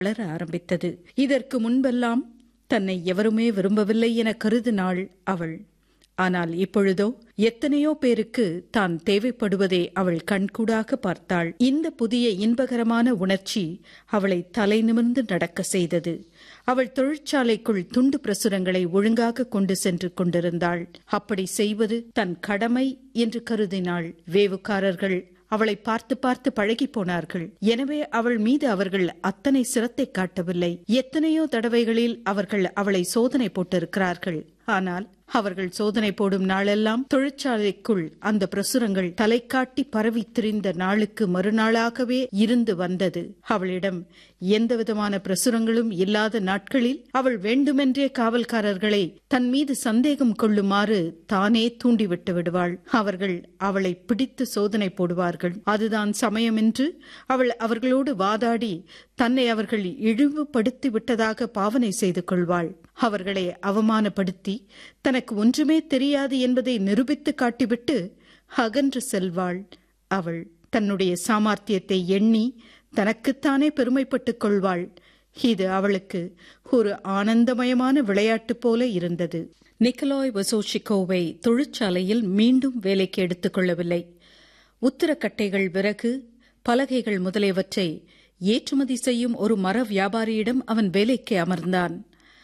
வளர ஆரம்பித்தது இதற்கு முன்பெல்லாம் தன்னை எவருமே விரும்பவில்லை என கருதினாள் அவள் ஆனால் இப்பொழுதோ எத்தனையோ பேருக்கு தான் தேவைப்படுவதை அவள் கண்கூடாக பார்த்தாள் இந்த புதிய இன்பகரமான உணர்ச்சி அவளை தலை நிமிர்ந்து நடக்க செய்தது அவள் தொழிற்சாலைக்குள் துண்டு பிரசுரங்களை ஒழுங்காக கொண்டு சென்று கொண்டிருந்தாள் அப்படி செய்வது தன் கடமை என்று கருதினாள் வேவுக்காரர்கள் அவளை பார்த்து பார்த்து பழகி போனார்கள் எனவே அவள் மீது அவர்கள் அத்தனை சிரத்தை காட்டவில்லை எத்தனையோ தடவைகளில் அவர்கள் அவளை சோதனை போட்டிருக்கிறார்கள் ஆனால் அவர்கள் சோதனை போடும் நாளெல்லாம் தொழிற்சாலைக்குள் அந்த பிரசுரங்கள் தலை காட்டி பரவி திரிந்த நாளுக்கு மறுநாளாகவே இருந்து வந்தது அவளிடம் எந்தவிதமான பிரசுரங்களும் இல்லாத நாட்களில் அவள் வேண்டுமென்றே காவல்காரர்களை தன் மீது சந்தேகம் கொள்ளுமாறு தானே தூண்டிவிட்டு விடுவாள் அவர்கள் அவளை பிடித்து சோதனை போடுவார்கள் அதுதான் சமயம் என்று அவள் அவர்களோடு வாதாடி தன்னை அவர்கள் இழிவுபடுத்தி விட்டதாக பாவனை செய்து கொள்வாள் அவர்களை அவமானப்படுத்தி தனக்கு ஒன்றுமே தெரியாது என்பதை நிரூபித்து காட்டிவிட்டு அகன்று செல்வாள் அவள் தன்னுடைய சாமர்த்தியத்தை எண்ணி தனக்குத்தானே பெருமைப்பட்டுக் கொள்வாள் இது அவளுக்கு ஒரு ஆனந்தமயமான விளையாட்டு போல இருந்தது நிக்கலாய் வசோஷிகோவை தொழிற்சாலையில் மீண்டும் வேலைக்கு எடுத்துக் கொள்ளவில்லை உத்திரக்கட்டைகள் விறகு பலகைகள் முதலியவற்றை ஏற்றுமதி செய்யும் ஒரு மர வியாபாரியிடம் அவன் வேலைக்கு அமர்ந்தான்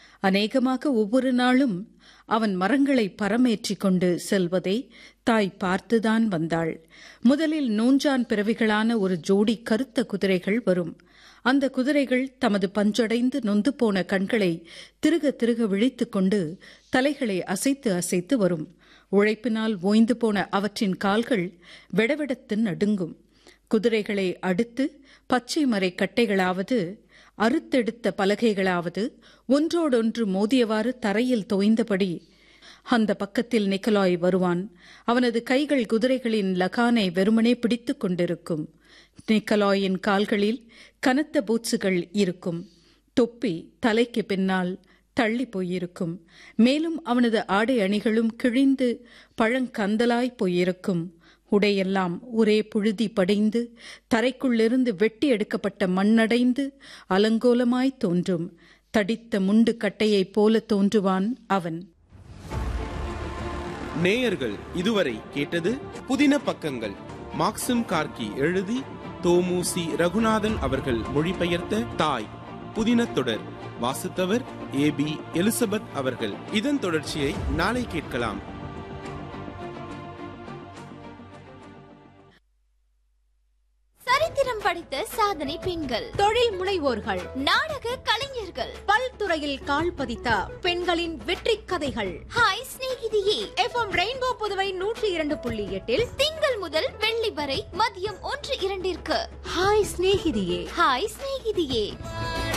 அநேகமாக ஒவ்வொரு நாளும் அவன் மரங்களை பரமேற்றிக் கொண்டு செல்வதை தாய் பார்த்துதான் வந்தாள் முதலில் நூஞ்சான் பிறவிகளான ஒரு ஜோடி கருத்த குதிரைகள் வரும் அந்த குதிரைகள் தமது பஞ்சடைந்து நொந்து போன கண்களை திருக திருக விழித்துக் கொண்டு தலைகளை அசைத்து அசைத்து வரும் உழைப்பினால் ஓய்ந்து போன அவற்றின் கால்கள் வெடவெடத்து நடுங்கும் குதிரைகளை அடுத்து பச்சை மரை கட்டைகளாவது அறுத்தெடுத்த பலகைகளாவது ஒன்றோடொன்று மோதியவாறு தரையில் தோய்ந்தபடி அந்த பக்கத்தில் நிக்கலாய் வருவான் அவனது கைகள் குதிரைகளின் லகானை வெறுமனே பிடித்துக் கொண்டிருக்கும் நிக்கலாயின் கால்களில் கனத்த பூட்ஸுகள் இருக்கும் தொப்பி தலைக்கு பின்னால் தள்ளி போயிருக்கும் மேலும் அவனது ஆடை அணிகளும் கிழிந்து பழங்கந்தலாய் போயிருக்கும் உடையெல்லாம் ஒரே புழுதி படைந்து தரைக்குள்ளிருந்து வெட்டி எடுக்கப்பட்ட மண்ணடைந்து அலங்கோலமாய் தோன்றும் தடித்த முண்டு கட்டையைப் போல தோன்றுவான் அவன் நேயர்கள் இதுவரை கேட்டது புதின பக்கங்கள் மாக்சிம் கார்கி எழுதி தோமுசி ரகுநாதன் அவர்கள் மொழிபெயர்த்த தாய் புதின தொடர் வாசித்தவர் ஏ பி எலிசபெத் அவர்கள் இதன் தொடர்ச்சியை நாளை கேட்கலாம் சரித்திரம் படைத்த சாதனை பெண்கள் தொழில் முனைவோர்கள் நாடக கலைஞர்கள் பல்துறையில் கால் பதித்த பெண்களின் வெற்றி கதைகள் ஹாய் சிநேகிதியே எஃப்எம் ரெயின்போ புதுவை நூற்றி இரண்டு புள்ளி எட்டில் திங்கள் முதல் வெள்ளி வரை மதியம் ஒன்று இரண்டிற்கு ஹாய் சிநேகிதியே ஹாய் சிநேகிதியே